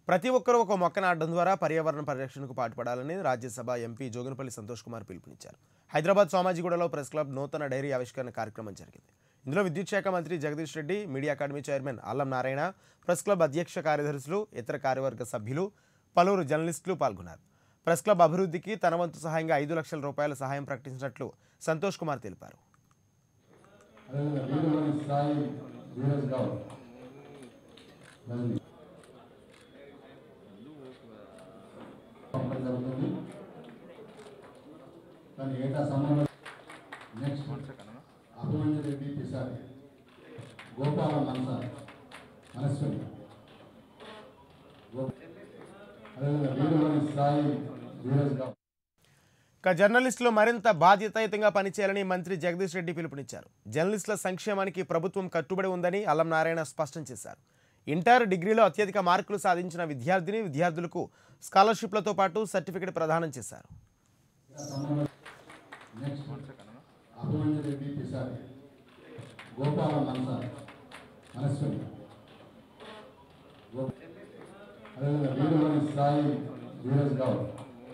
ప్రతి ఒక్కరూ ఒక మొక్క నాటడం ద్వారా పర్యావరణ పరిరక్షణకు పాటుపడాలని రాజ్యసభ ఎంపీ జోగినపల్లి సంతోష్ కుమార్ పిలుపునిచ్చారు హైదరాబాద్ సోమాజిగూడలో ప్రెస్ క్లబ్ నూతన డైరీ ఆవిష్కరణ కార్యక్రమం జరిగింది ఇందులో విద్యుత్ శాఖ మంత్రి Jagadish Reddy media academy chairman Allam Narayana press club అధ్యక్ష కార్యదర్శులు ఇతర కార్యవర్గ సభ్యులు పలువురు జర్నలిస్టులు పాల్గొన్నారు ప్రెస్ క్లబ్ అభివృద్ధికి తన వంతు సహాయంగా ఐదు లక్షల రూపాయల సహాయం ప్రకటించినట్లు సంతోష్ కుమార్ తెలిపారు అదేవిధంగా వీరులోని సాయి ధీరజ్ గౌడ్ రజని పంపడం జరుగుతుంది కానీ ఏటా సమయంలో నెక్స్ట్ అభిమన్యు రెడ్డి పిసారి గోపాల మనస మనస్విని గో- అదేవిధంగా వీరులోని సాయి ధీరజ్ గౌడ్ ఇక జర్నలిస్టులు మరింత బాధ్యతాయుతంగా పనిచేయాలని మంత్రి జగదీష్ రెడ్డి పిలుపునిచ్చారు జర్నలిస్టుల సంక్షేమానికి ప్రభుత్వం కట్టుబడి ఉందని అల్లం నారాయణ స్పష్టం చేశారు ఇంటర్ డిగ్రీలో అత్యధిక మార్కులు సాధించిన విద్యార్థిని విద్యార్థులకు స్కాలర్షిప్లతో పాటు సర్టిఫికెట్ ప్రదానం చేశారు నెక్స్ట్ అభిమన్యు రెడ్డి పిసారి గోపాల మనస మనస్విని గో- అదేవిధంగా వీరులోని సాయి ధీరజ్ గౌడ్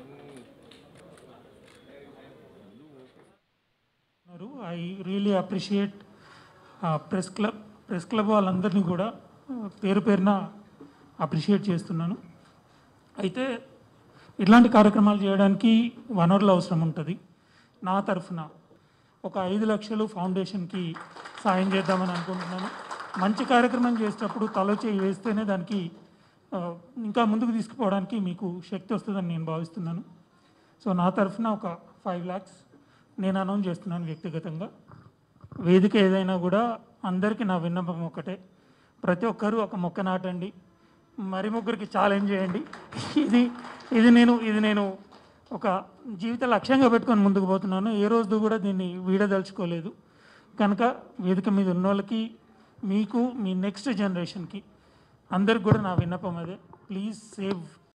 ఉన్నారు I really appreciate press club press club వాళ్ళందరినీ కూడా ఆ, పేరు పేరున అప్రిషియేట్ చేస్తున్నాను అయితే ఇట్లాంటి కార్యక్రమాలు చేయడానికి వనరులు అవసరం ఉంటుంది నా తరఫున ఒక ఐదు లక్షలు ఫౌండేషన్కి సాయం చేద్దామని అనుకుంటున్నాను మంచి కార్యక్రమం చేసేటప్పుడు తలో చేయి వేస్తేనే దానికి ఆ, ఇంకా ముందుకు తీసుకుపోవడానికి మీకు శక్తి వస్తుందని నేను భావిస్తున్నాను సో నా తరఫున ఒక ఫైవ్ ల్యాక్స్ నేను అనౌన్స్ చేస్తున్నాను వ్యక్తిగతంగా వేదిక ఏదైనా కూడా అందరికీ నా విన్నపం ఒకటే ప్రతి ఒక్కరూ ఒక మొక్క నాటండి మరి ముగ్గురికి ఛాలెంజ్ చేయండి ఇది ఇది నేను ఇది నేను ఒక జీవిత లక్ష్యంగా పెట్టుకొని ముందుకు పోతున్నాను ఏ రోజు కూడా దీన్ని వీడదలుచుకోలేదు కనుక వేదిక మీద ఉన్న వాళ్ళకి మీకు మీ నెక్స్ట్ జనరేషన్కి అందరికి కూడా నా విన్నపం అదే ప్లీజ్ సేవ్